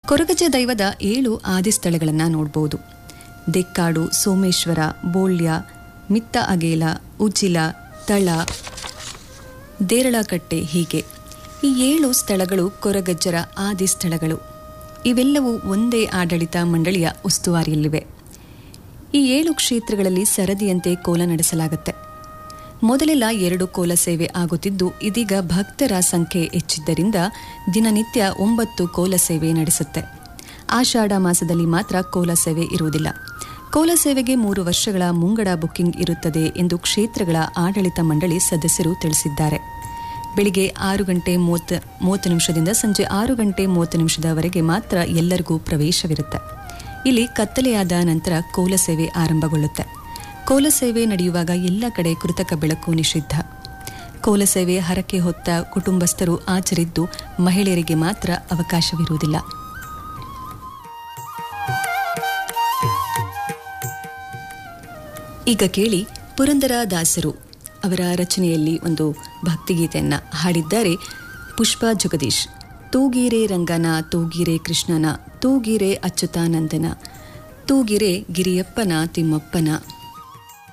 ಕೊರಗಜ್ಜ ದೈವದ ಏಳು ಆದಿಸ್ಥಳಗಳನ್ನು ನೋಡಬಹುದು ದೆಕ್ಕಾಡು ಸೋಮೇಶ್ವರ ಬೋಳ್ಯ ಮಿತ್ತ ಅಗೇಲ ಉಜ್ಜಿಲ ತಳ ದೇರಳಕಟ್ಟೆ ಹೀಗೆ ಈ ಏಳು ಸ್ಥಳಗಳು ಕೊರಗಜ್ಜರ ಆದಿ ಸ್ಥಳಗಳು ಇವೆಲ್ಲವೂ ಒಂದೇ ಆಡಳಿತ ಮಂಡಳಿಯ ಉಸ್ತುವಾರಿಯಲ್ಲಿವೆ ಈ ಏಳು ಕ್ಷೇತ್ರಗಳಲ್ಲಿ ಸರದಿಯಂತೆ ಕೋಲ ನಡೆಸಲಾಗುತ್ತೆ ಮೊದಲೆಲ್ಲ ಎರಡು ಕೋಲ ಸೇವೆ ಆಗುತ್ತಿದ್ದು ಇದೀಗ ಭಕ್ತರ ಸಂಖ್ಯೆ ಹೆಚ್ಚಿದ್ದರಿಂದ ದಿನನಿತ್ಯ ಒಂಬತ್ತು ಕೋಲ ಸೇವೆ ನಡೆಸುತ್ತೆ ಆಷಾಢ ಮಾಸದಲ್ಲಿ ಮಾತ್ರ ಕೋಲ ಸೇವೆ ಇರುವುದಿಲ್ಲ ಕೋಲ ಸೇವೆಗೆ ಮೂರು ವರ್ಷಗಳ ಮುಂಗಡ ಬುಕ್ಕಿಂಗ್ ಇರುತ್ತದೆ ಎಂದು ಕ್ಷೇತ್ರಗಳ ಆಡಳಿತ ಮಂಡಳಿ ಸದಸ್ಯರು ತಿಳಿಸಿದ್ದಾರೆ ಬೆಳಿಗ್ಗೆ ಆರು ಗಂಟೆ ಮೂವತ್ತು ಮೂವತ್ತು ನಿಮಿಷದಿಂದ ಸಂಜೆ ಆರು ಗಂಟೆ ಮೂವತ್ತು ನಿಮಿಷದವರೆಗೆ ಮಾತ್ರ ಎಲ್ಲರಿಗೂ ಪ್ರವೇಶವಿರುತ್ತೆ ಇಲ್ಲಿ ಕತ್ತಲೆಯಾದ ನಂತರ ಕೋಲ ಸೇವೆ ಆರಂಭಗೊಳ್ಳುತ್ತೆ ಕೋಲ ಸೇವೆ ನಡೆಯುವಾಗ ಎಲ್ಲ ಕಡೆ ಕೃತಕ ಬೆಳಕು ನಿಷಿದ್ಧ ಕೋಲ ಸೇವೆ ಹರಕೆ ಹೊತ್ತ ಕುಟುಂಬಸ್ಥರು ಆಚರಿದ್ದು ಮಹಿಳೆಯರಿಗೆ ಮಾತ್ರ ಅವಕಾಶವಿರುವುದಿಲ್ಲ ಈಗ ಕೇಳಿ ಪುರಂದರ ದಾಸರು ಅವರ ರಚನೆಯಲ್ಲಿ ಒಂದು ಭಕ್ತಿಗೀತೆಯನ್ನ ಹಾಡಿದ್ದಾರೆ ಪುಷ್ಪ ಜಗದೀಶ್ ತೂಗೀರೆ ರಂಗನ ತೂಗೀರೆ ಕೃಷ್ಣನ ತೂಗೀರೆ ಅಚ್ಯುತಾನಂದನ ತೂಗಿರೆ ಗಿರಿಯಪ್ಪನ ತಿಮ್ಮಪ್ಪನ